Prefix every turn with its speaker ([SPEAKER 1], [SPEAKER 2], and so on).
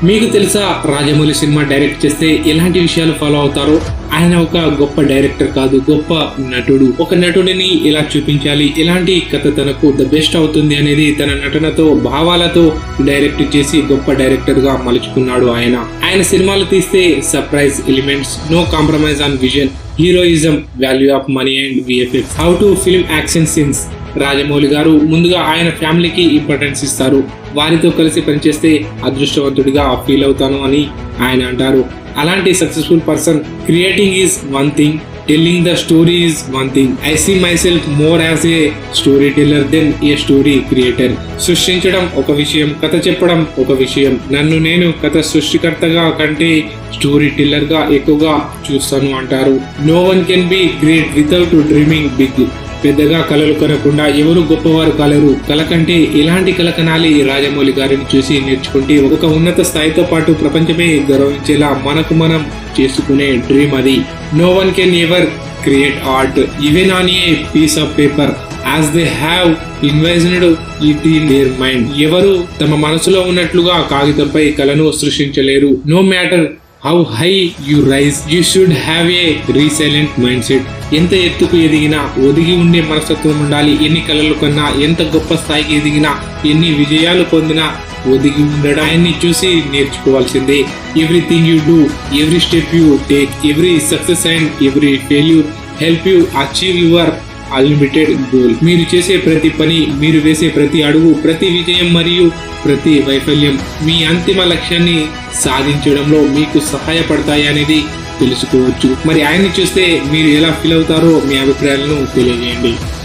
[SPEAKER 1] మీకు తెలుసా Rajamouli cinema direct చేస్తే ఎలాంటి విషయాలు ఫాలో అవుతారో ఆయన ఒక గొప్ప డైరెక్టర్ కాదు గొప్ప నటుడు ఒక నటుడిని ఎలా చూపించాలి ఎలాంటి కథ తనకు ద బెస్ట్ అవుతుంది అనేది తన నటనతో భావాలతో డైరెక్ట్ చేసి గొప్ప డైరెక్టర్ గా మలుచుకున్నాడు ఆయన ఆయన సినిమాలు తీస్తే surprise elements no compromise on vision heroism value of money and VFX how to film action scenes Rajamouli garu ముందుగా ఆయన ఫ్యామిలీకి ఇంపార్టెన్స్ ఇస్తారు వారితో కలిసి పనిచేస్తే అదృష్టవంతుడిగా ఫీల్ అవుతాను అని ఆయన అంటారు అలాంటి successful person creating is one thing telling the story is one thing I see myself more as a storyteller then a story creator సృష్టించడం ఒక విషయం కథ చెప్పడం ఒక విషయం నన్ను నేను కథ సృష్టికర్తగా కంటే స్టోరీ టెల్లర్ గా ఎక్కువగా చూస్తాను అంటారు no one can be great without dreaming big పెద్దగా కలలు కనకుండా ఎవరు గొప్పవారు కలరు కల కంటే ఎలాంటి కల కనాలి రాజమౌళి గారిని చూసి నేర్చుకుంటే ఒక ఉన్నత స్థాయితో పాటు ప్రపంచమే గౌరవించేలా మనకు మనం చేసుకునే డ్రీమ్ అది no one can ever create art even on a piece of paper as they have envisaged it in their mind ఎవరు తమ మనసులో ఉన్నట్లుగా కాగితంపై కలను సృష్టించలేరు no matter how high you rise you should have a resilient mindset ఎంత ఎత్తుకు ఎదిగినా ఒదిగి ఉండే మనస్తత్వం ఉండాలి ఎన్ని కళలు కన్నా ఎంత గొప్ప స్థాయికి ఎదిగినా ఎన్ని విజయాలు పొందినా ఒదిగి ఉండడం ఆయన్ని చూసి నేర్చుకోవాల్సిందే everything you do every step you take every success and every failure help you achieve your unlimited goal మీరు చేసే ప్రతి పని మీరు వేసే ప్రతి అడుగు ప్రతి విజయం మరియు ప్రతి వైఫల్యం మీ అంతిమ లక్ష్యాన్ని సాధించడంలో మీకు సహాయపడతాయి అనేది తెలుసుకోవచ్చు మరి ఆయన్ని చూస్తే మీరు ఎలా ఫీల్ అవుతారో మీ అభిప్రాయాలను తెలియజేయండి